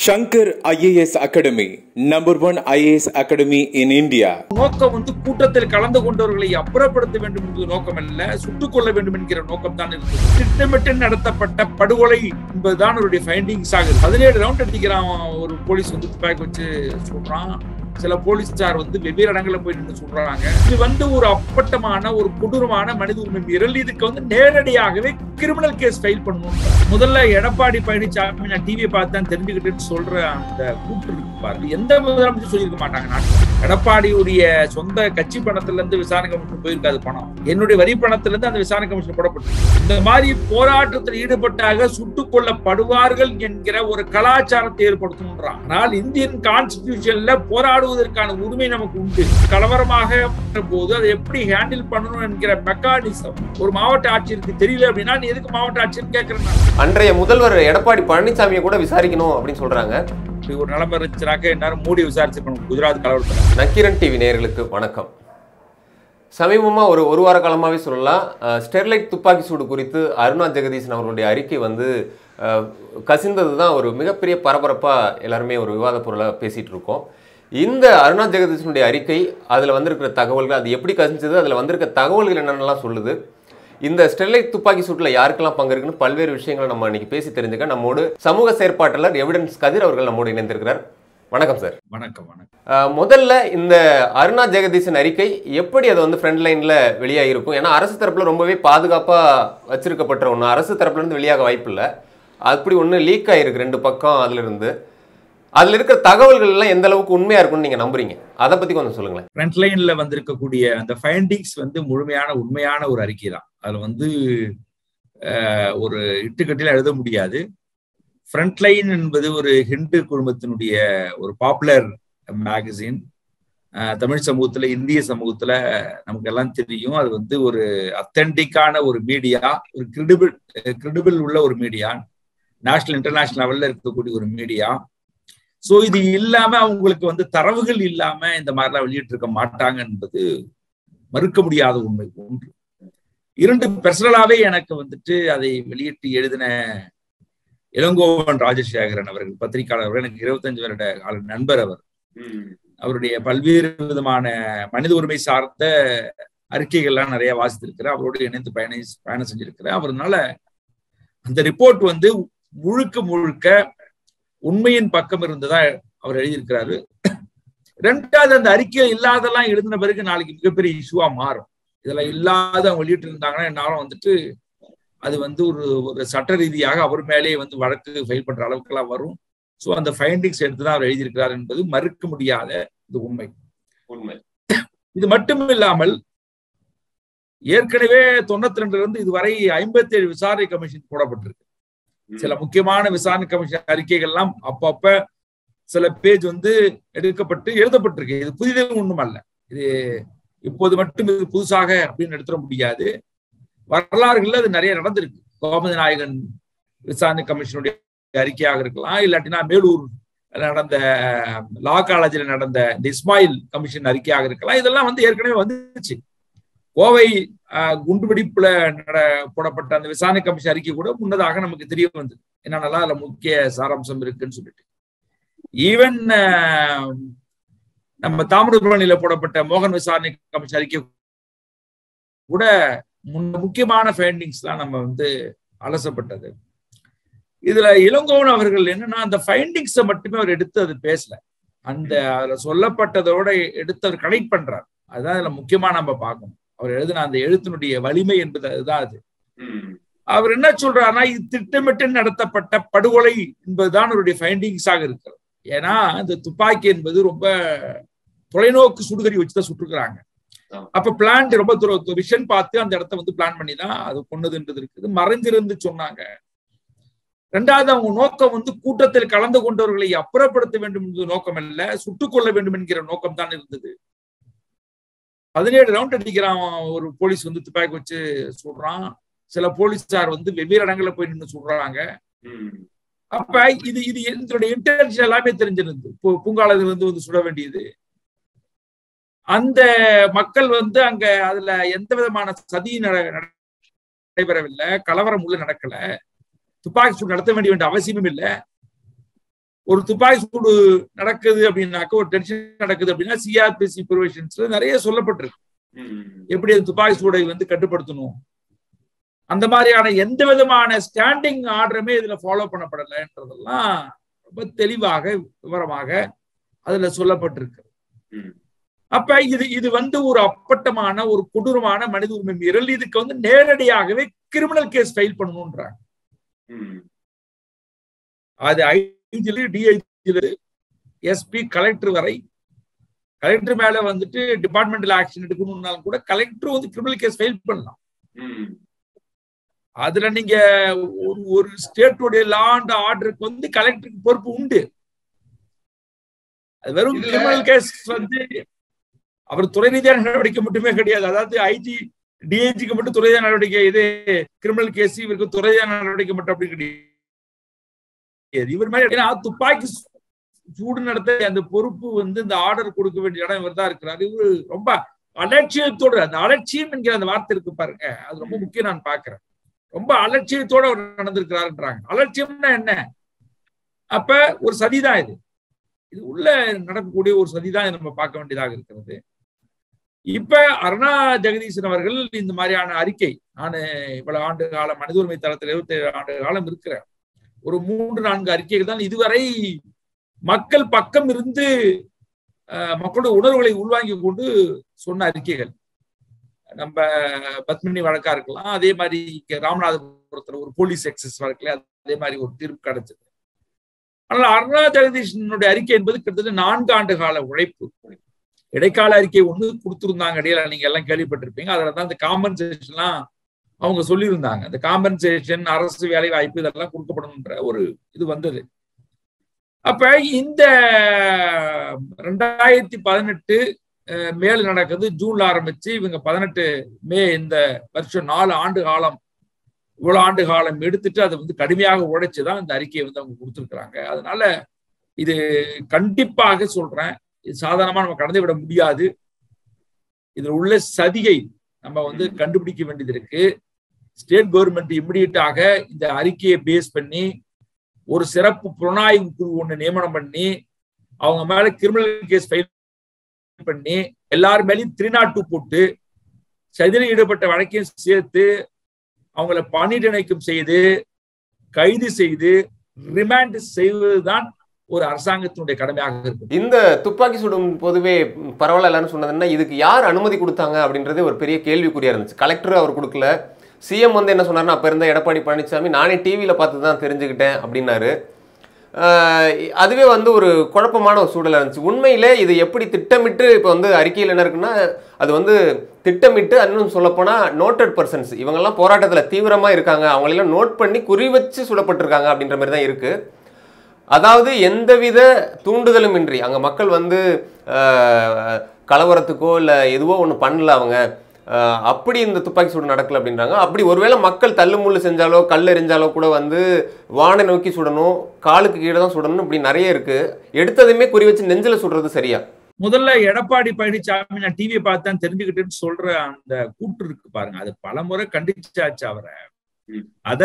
Shankar IAS Academy, number one IAS Academy in India. நோக்கம் வந்து கூட்டத்தில் கலந்து கொண்டவர்களை அப்புறப்படுத்த வேண்டும் என்பது நோக்கம் அல்ல சுட்டுக் கொள்ள வேண்டும் என்கிற நோக்கம் தான் இருக்கு திட்டமிட்டு நடத்தப்பட்ட படுகொலை என்பதுதான் அவருடைய ஃபைண்டிங்ஸ் ஆகுது பதினேழு ரவுண்ட் அடிக்கிறான் ஒரு போலீஸ் வந்து துப்பாக்கி வச்சு சொல்றான் சில போலீஸ்கார் வந்து வெவ்வேறு இடங்கள்ல போய் நின்று சொல்றாங்க இது வந்து ஒரு அப்பட்டமான ஒரு கொடூரமான மனித உரிமை மீறல் இதுக்கு வந்து நேரடியாகவே கிரிமினல் கேஸ் ஃபைல் பண்ணணும் முதல்ல எடப்பாடி பழனிசாமி நான் டிவியை பார்த்து தான் தெரிஞ்சுக்கிட்டு சொல்ற அந்த கூட்டு இருக்கு பாருங்க எந்த முதலமைச்சர் சொல்லியிருக்க மாட்டாங்க நாட்டில் எடப்பாடியுடைய சொந்த கட்சி பணத்துல இருந்து விசாரணை கமிஷன் போயிருக்காது பணம் என்னுடைய வரி பணத்துல இருந்து அந்த விசாரணை கமிஷன் போடப்பட்டு இந்த மாதிரி போராட்டத்தில் ஈடுபட்டாக சுட்டுக் கொல்லப்படுவார்கள் என்கிற ஒரு கலாச்சாரத்தை ஏற்படுத்தணுன்றான் ஆனால் இந்தியன் கான்ஸ்டிடியூஷன்ல போராடுவதற்கான உரிமை நமக்கு உண்டு கலவரமாக போது அதை எப்படி ஹேண்டில் பண்ணணும் என்கிற மெக்கானிசம் ஒரு மாவட்ட ஆட்சியருக்கு தெரியல அப்படின்னா நீ எதுக்கு மாவட்ட ஆட்சியர் கேட்கறேன் நான். அன்றைய முதல்வர் எடப்பாடி பழனிசாமியை கூட விசாரிக்கணும் அப்படின்னு சொல்றாங்க இப்படி ஒரு நிலைமை இருந்துச்சுனாக்க எல்லாரும் மூடி விசாரிச்சிருக்கணும் குஜராத் கலவரத்தில் நக்கீரன் டிவி நேயர்களுக்கு வணக்கம் சமீபமாக ஒரு ஒரு வார காலமாகவே சொல்லலாம் அஹ், ஸ்டெர்லைட் துப்பாக்கி சூடு குறித்து அருணா ஜெகதீசன் அவர்களுடைய அறிக்கை வந்து அஹ், கசிந்தது தான் ஒரு மிகப்பெரிய பரபரப்பாக எல்லாருமே ஒரு விவாத பொருளாக பேசிகிட்டு இருக்கோம் இந்த அருணா ஜெகதீசனுடைய அறிக்கை அதில் வந்திருக்கிற தகவல்கள் அது எப்படி கசிஞ்சது அதில் வந்திருக்க தகவல்கள் என்னென்னலாம் சொல்லுது இந்த ஸ்டெர்லைட் துப்பாக்கி சூட்டில் யாருக்கெல்லாம் பங்கு இருக்குன்னு பல்வேறு விஷயங்களை நம்ம இன்னைக்கு பேசி தெரிஞ்சுக்க நம்மோடு சமூக செயற்பாட்டாளர் எவிடன்ஸ் கதிர் அவர்கள் நம்மோடு இணைந்திருக்கிறார் வணக்கம் சார் வணக்கம் வணக்கம் அஹ் முதல்ல இந்த அருணா ஜெகதீசன் அறிக்கை எப்படி அது வந்து ஃப்ரண்ட் லைன்ல வெளியாகிருக்கும் ஏன்னா அரசு தரப்புல ரொம்பவே பாதுகாப்பா வச்சிருக்கப்பட்ட ஒன்று அரசு தரப்புல இருந்து வெளியாக வாய்ப்பில்லை அப்படி ஒன்று லீக் ஆயிருக்கு ரெண்டு பக்கம் அதுல இருந்து அதுல இருக்கிற தகவல்கள் எல்லாம் எந்த அளவுக்கு உண்மையா இருக்கும்னு நீங்க நம்புறீங்க அதை பத்தி கொஞ்சம் சொல்லுங்களேன் ஃப்ரண்ட் லைன்ல வந்திருக்கக்கூடிய அந்த ஃபைண்டிங்ஸ் வந்து முழுமையான உண்மையான ஒரு அறிக்கை தான் அதுல வந்து அஹ், ஒரு இட்டுக்கட்டில எழுத முடியாது ஃப்ரண்ட் லைன் என்பது ஒரு ஹிந்து குடும்பத்தினுடைய ஒரு பாப்புலர் மேகசின் தமிழ் சமூகத்துல இந்திய சமூகத்துல நமக்கு எல்லாம் தெரியும் அது வந்து ஒரு அத்தன்டிக்கான ஒரு மீடியா ஒரு கிரெடிபிள் கிரெடிபிள் உள்ள ஒரு மீடியா நேஷனல் இன்டர்நேஷனல் லெவல்ல இருக்கக்கூடிய ஒரு மீடியா சோ இது இல்லாம அவங்களுக்கு வந்து தரவுகள் இல்லாம இந்த மாதிரிலாம் வெளியிட்டு இருக்க மாட்டாங்க என்பது மறுக்க முடியாத உண்மை ஒன்று இரண்டு பர்சனலாவே எனக்கு வந்துட்டு அதை வெளியிட்டு எழுதின இளங்கோவன் ராஜசேகரன் அவர்கள் பத்திரிகையாளர் அவர்கள் எனக்கு இருபத்தஞ்சு வருட கால நண்பர் அவர் அவருடைய பல்வேறு விதமான மனித உரிமை சார்ந்த அறிக்கைகள்லாம் நிறைய வாசித்திருக்கிறேன் அவரோடு இணைந்து பயணி பயணம் செஞ்சிருக்கிறேன் அவர்னால அந்த ரிப்போர்ட் வந்து முழுக்க முழுக்க உண்மையின் பக்கம் இருந்ததா அவர் எழுதியிருக்கிறாரு ரெண்டாவது அந்த அறிக்கையில் இல்லாதெல்லாம் எழுதின பிறகு நாளைக்கு மிகப்பெரிய இஷ்யூவா மாறும் இதெல்லாம் இல்லாத அவங்க வெளியிட்டு இருந்தாங்கன்னா என்னாலும் வந்துட்டு அது வந்து ஒரு ஒரு சட்ட ரீதியாக அவர் மேலே வந்து வழக்கு ஃபைல் பண்ற அளவுக்குலாம் வரும் ஸோ அந்த ஃபைண்டிங்ஸ் எடுத்து தான் அவர் எழுதியிருக்கிறார் என்பது மறுக்க முடியாத இது உண்மை உண்மை இது மட்டும் இல்லாமல் ஏற்கனவே தொண்ணூத்தி ரெண்டுல இருந்து இதுவரை ஐம்பத்தி ஏழு விசாரணை கமிஷன் போடப்பட்டிருக்கு சில முக்கியமான விசாரணை கமிஷன் அறிக்கைகள்லாம் அப்பப்ப சில பேஜ் வந்து எடுக்கப்பட்டு எழுதப்பட்டிருக்கு இது புதிதாக ஒண்ணும் அல்ல இது இப்போது மட்டும் இது புதுசாக அப்படின்னு எடுத்துட முடியாது வரலாறுகள்ல அது நிறைய நடந்திருக்கு கோமதி நாயகன் விசாரணை கமிஷனுடைய அறிக்கையாக இருக்கலாம் இல்லாட்டினா மேலூர் நடந்த லா காலேஜில் நடந்த இந்த இஸ்மாயில் கமிஷன் அறிக்கையாக இருக்கலாம் இதெல்லாம் வந்து ஏற்கனவே வந்துச்சு கோவை ஆஹ், குண்டுவெடிப்புல நட போடப்பட்ட அந்த விசாரணை கமிஷன் அறிக்கை கூட முன்னதாக நமக்கு தெரிய வந்தது என்னென்னலாம் அதுல முக்கிய சாராம்சம் இருக்குன்னு சொல்லிட்டு ஈவன் நம்ம தாமிரபரணியில போடப்பட்ட மோகன் விசாரணை கமிஷன் அறிக்கை கூட முன்ன முக்கியமான ஃபைண்டிங்ஸ் தான் நம்ம வந்து அலசப்பட்டது இதுல இளங்கோவன் அவர்கள் என்னன்னா அந்த ஃபைண்டிங்ஸை மட்டுமே அவர் எடுத்து அது பேசல அந்த அதுல சொல்லப்பட்டதோட எடுத்து அவர் கனெக்ட் பண்றார் அதுதான் இதுல முக்கியமா நம்ம பார்க்கணும் அவர் எழுதின அந்த எழுத்தினுடைய வலிமை என்பது அதுதான் அது அவர் என்ன சொல்றாருன்னா இது திட்டமிட்டு நடத்தப்பட்ட படுகொலை என்பதுதான் அவருடைய ஃபைண்டிங்ஸாக இருக்கிறது ஏன்னா இந்த துப்பாக்கி என்பது ரொம்ப தொலைநோக்கு சுடுகறி வச்சுதான் சுட்டுருக்குறாங்க ஆமா. அப்ப பிளான் ரொம்ப தூரம் விஷன் பார்த்து அந்த இடத்த வந்து பிளான் பண்ணி தான் அது கொண்டதுன்றது இருக்குது மறைஞ்சிருந்து சொன்னாங்க ரெண்டாவது அவங்க நோக்கம் வந்து கூட்டத்தில் கலந்து கொண்டவர்களை அப்புறப்படுத்த வேண்டும் என்பது நோக்கம் அல்ல சுட்டுக் கொள்ள வேண்டும் என்கிற நோக்கம் தான் இருந்தது பதினேழு ரவுண்ட் அடிக்கிறான் ஒரு போலீஸ் வந்து துப்பாக்கி வச்சு சொல்றான் சில போலீஸார் வந்து வெவ்வேறு இடங்கள்ல போய் நின்று சொல்றாங்க அப்ப இது இது இதனுடைய இன்டென்ஷன் எல்லாமே தெரிஞ்சிருந்து இப்போ பூங்காலத்துல இருந்து வந்து சுட வேண்டியது அந்த மக்கள் வந்து அங்க அதுல எந்த விதமான சதி நட- நடைபெறவில்லை கலவரம் உள்ள நடக்கல துப்பாக்கி சூடு நடத்த வேண்டிய வேண்டிய அவசியமும் இல்லை ஒரு துப்பாக்கி சூடு நடக்குது அப்படின்னாக்க ஒரு டென்ஷன் நடக்குது அப்படின்னா சிஆர்பிசி ப்ரொவிஷன்ஸ்ல நிறைய சொல்லப்பட்டிருக்கு எப்படி அந்த துப்பாக்கி சூடை வந்து கட்டுப்படுத்தணும் அந்த மாதிரியான எந்த விதமான ஸ்டாண்டிங் ஆர்டருமே இதுல ஃபாலோ பண்ணப்படலைன்றதெல்லாம் ரொம்ப தெளிவாக விவரமாக அதுல சொல்லப்பட்டிருக்கு அப்ப இது இது வந்து ஒரு அப்பட்டமான ஒரு கொடூரமான மனித உரிமை மீறல் இதுக்கு வந்து நேரடியாகவே கிரிமினல் கேஸ் ஃபைல் பண்ணணும்ன்றாங்க அது ஐஜில டிஐஜில எஸ்பி கலெக்டர் வரை கலெக்டர் மேல வந்துட்டு டிபார்ட்மெண்டல் ஆக்ஷன் எடுக்கணும்னாலும் கூட கலெக்டர் வந்து கிரிமினல் கேஸ் ஃபைல் பண்ணலாம் அதுல நீங்க ஒரு ஒரு ஸ்டேட்டுடைய லா அண்ட் ஆர்டருக்கு வந்து கலெக்டருக்கு பொறுப்பு உண்டு அது வெறும் கிரிமினல் கேஸ் வந்து அவர் துறை ரீதியான நடவடிக்கை மட்டுமே கிடையாது அதாவது ஐஜி டிஐஜிக்கு மட்டும் துறை நடவடிக்கை இது கிரிமினல் கேஸ் இவருக்கு துறை நடவடிக்கை மட்டும் அப்படி கிடையாது இவர் மாதிரி ஏன்னா துப்பாக்கி சூடு நடத்த அந்த பொறுப்பு வந்து இந்த ஆர்டர் கொடுக்க வேண்டிய இடம் இவர் தான் இருக்கிறார் இவரு ரொம்ப அலட்சியத்தோடு அந்த அலட்சியம் என்கிற அந்த வார்த்தை இருக்கு பாருங்க அது ரொம்ப முக்கியம் நான் பாக்குறேன் ரொம்ப அலட்சியத்தோட அவர் நடந்திருக்கிறாருன்றாங்க அலட்சியம்னா என்ன அப்ப ஒரு சதிதான் இது இது உள்ள நடக்கக்கூடிய ஒரு சதிதான் நம்ம பார்க்க வேண்டியதாக இருக்கிறது இப்ப அருணா ஜெகதீசன் அவர்கள் இந்த மாதிரியான அறிக்கை நான் இவ்வளவு ஆண்டு காலம் மனித உரிமை தளத்தில் இருபத்தி ஏழு ஆண்டு காலம் இருக்கிறேன் ஒரு மூன்று நான்கு அறிக்கைகள் தான் இதுவரை மக்கள் பக்கம் இருந்து மக்களுடைய உணர்வுகளை உள்வாங்கி கொண்டு சொன்ன அறிக்கைகள் நம்ம பத்மினி வழக்கா இருக்கலாம் அதே மாதிரி இங்க ராமநாதபுரத்துல ஒரு போலீஸ் எக்ஸஸ் வழக்குல அதே மாதிரி ஒரு தீர்ப்பு கிடைச்சது ஆனால் அருணா ஜெகதீஷனுடைய அறிக்கை என்பது கிட்டத்தட்ட நான்கு ஆண்டு கால உழைப்பு இடைக்கால அறிக்கை ஒண்ணு கொடுத்துருந்தாங்க இடையில நீங்க எல்லாம் கேள்விப்பட்டிருப்பீங்க அதுல தான் இந்த காம்பன்சேஷன்லாம் அவங்க சொல்லியிருந்தாங்க இந்த காம்பன்சேஷன் அரசு வேலை வாய்ப்பு இதெல்லாம் கொடுக்கப்படணுன்ற ஒரு இது வந்தது அப்ப இந்த ரெண்டாயிரத்தி பதினெட்டு மேல் நடக்குது ஜூன்ல ஆரம்பிச்சு இவங்க பதினெட்டு மே இந்த வருஷம் நாலு ஆண்டு காலம் இவ்வளவு ஆண்டு காலம் எடுத்துட்டு அதை வந்து கடுமையாக உழைச்சுதான் இந்த அறிக்கையை வந்து அவங்க கொடுத்துருக்குறாங்க அதனால இது கண்டிப்பாக சொல்றேன் இது சாதாரணமா நம்ம கடந்து விட முடியாது இதுல உள்ள சதிகை நம்ம வந்து கண்டுபிடிக்க வேண்டியது இருக்கு ஸ்டேட் கவர்மெண்ட் இம்மிடியட்டாக இந்த அறிக்கையை பேஸ் பண்ணி ஒரு சிறப்பு புலனாய்வு குழு ஒண்ணு நியமனம் பண்ணி அவங்க மேல கிரிமினல் கேஸ் ஃபைல் பண்ணி எல்லாரும் மேலேயும் த்ரீ நாட் டூ போட்டு சதியில் ஈடுபட்ட வழக்கையும் சேர்த்து அவங்கள பணியிட நீக்கம் செய்து கைது செய்து ரிமாண்ட் செய்வதுதான் ஒரு அரசாங்கத்தினுடைய கடமையாக இருக்கும் இந்த துப்பாக்கி சுடும் பொதுவே பரவாயில்ல எல்லாரும் சொன்னதுன்னா இதுக்கு யார் அனுமதி கொடுத்தாங்க அப்படின்றது ஒரு பெரிய கேள்விக்குறியா இருந்துச்சு கலெக்டர் அவர் கொடுக்கல சிஎம் வந்து என்ன சொன்னார்னா அப்போ இருந்த எடப்பாடி பழனிசாமி நானே டிவியில் பார்த்து தான் தெரிஞ்சுக்கிட்டேன் அப்படின்னாரு அதுவே வந்து ஒரு குழப்பமான ஒரு சூழலாக இருந்துச்சு உண்மையிலே இது எப்படி திட்டமிட்டு இப்போ வந்து அறிக்கையில் என்ன இருக்குன்னா அது வந்து திட்டமிட்டு இன்னும் சொல்லப்போனால் நோட்டட் பர்சன்ஸ் இவங்கெல்லாம் போராட்டத்தில் தீவிரமாக இருக்காங்க அவங்களெல்லாம் நோட் பண்ணி குறி வச்சு சுடப்பட்டிருக்காங்க அப்படின்ற மாதிரி தான் இருக்குது அதாவது எந்தவித தூண்டுதலும் இன்றி அங்கே மக்கள் வந்து கலவரத்துக்கோ இல்லை எதுவோ ஒன்று பண்ணல அவங்க அப்படி இந்த துப்பாக்கி சூடு நடக்கல அப்படின்றாங்க அப்படி ஒருவேளை மக்கள் தள்ளுமுள்ளு செஞ்சாலோ கல் எறிஞ்சாலோ கூட வந்து வானை நோக்கி சுடணும் காலுக்கு கீழே தான் சுடணும் இப்படி நிறைய இருக்கு எடுத்ததுமே குறி வச்சு நெஞ்சில் சுடுறது சரியா முதல்ல எடப்பாடி பழனிசாமி நான் டிவியை பார்த்தேன் தெரிஞ்சுக்கிட்டேன்னு சொல்ற அந்த கூட்டு இருக்கு பாருங்க அது பல முறை கண்டிச்சாச்சு அவரை அதை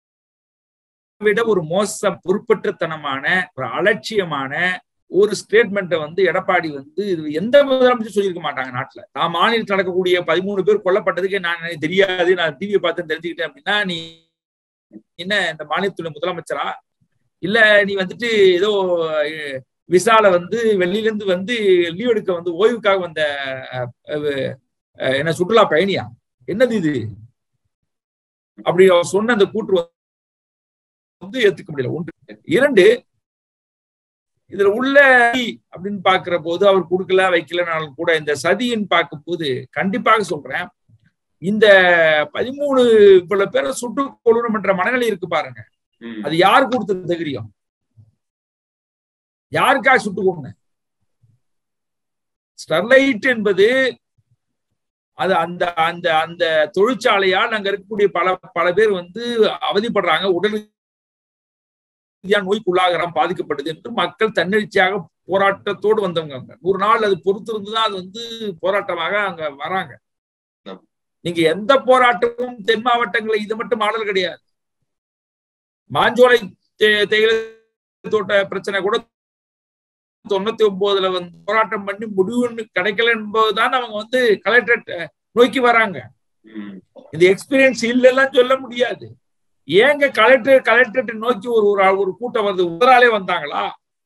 விட ஒரு மோச பொறுப்பற்றத்தனமான ஒரு அலட்சியமான ஒரு ஸ்டேட்மெண்ட்டை வந்து எடப்பாடி வந்து இது எந்த முதலமைச்சர் சொல்லியிருக்க மாட்டாங்க நாட்டுல நான் மாநிலத்தில் நடக்கக்கூடிய பதிமூணு பேர் கொல்லப்பட்டதுக்கே நான் எனக்கு தெரியாது நான் டிவியை பார்த்து தெரிஞ்சுக்கிட்டேன் அப்படின்னா நீ என்ன இந்த மாநிலத்துடைய முதலமைச்சரா இல்ல நீ வந்துட்டு ஏதோ விசால வந்து வெளியில இருந்து வந்து லீவ் எடுக்க வந்து ஓய்வுக்காக வந்த என்ன சுற்றுலா பயணியா என்னது இது அப்படி அவர் சொன்ன அந்த கூற்று வந்து ஏத்துக்க முடியல ஒன்று இரண்டு இதுல உள்ள அப்படின்னு பாக்குற போது அவர் கொடுக்கல வைக்கலனாலும் கூட இந்த சதின்னு பார்க்கும் போது கண்டிப்பாக சொல்றேன் இந்த பதிமூணு இவ்வளவு பேரை சுட்டு கொள்ளணும் என்ற மனநிலை இருக்கு பாருங்க அது யார் கொடுத்த தைரியம் யாருக்காக சுட்டு கொண்டு ஸ்டெர்லைட் என்பது அது அந்த அந்த அந்த தொழிற்சாலையால் அங்க இருக்கக்கூடிய பல பல பேர் வந்து அவதிப்படுறாங்க உடல் நோய்க்குள்ளாகிறான் பாதிக்கப்படுது என்று மக்கள் தன்னெழுச்சியாக போராட்டத்தோடு வந்தவங்க அங்க நூறு நாள் அது பொறுத்து இருந்துதான் அது வந்து போராட்டமாக அங்க வராங்க நீங்க எந்த போராட்டமும் தென் மாவட்டங்களில் இது மட்டும் ஆடல் கிடையாது மாஞ்சோலை தேயிலை தோட்ட பிரச்சனை கூட தொண்ணூத்தி ஒன்பதுல வந்து போராட்டம் பண்ணி முடிவுன்னு கிடைக்கல என்பதுதான் அவங்க வந்து கலெக்டரேட் நோக்கி வராங்க இந்த எக்ஸ்பீரியன்ஸ் இல்லைலாம் சொல்ல முடியாது ஏங்க கலெக்டர் கலெக்டரேட் நோக்கி ஒரு ஒரு ஆள்- ஒரு கூட்டம் வருது முதலாளே வந்தாங்களா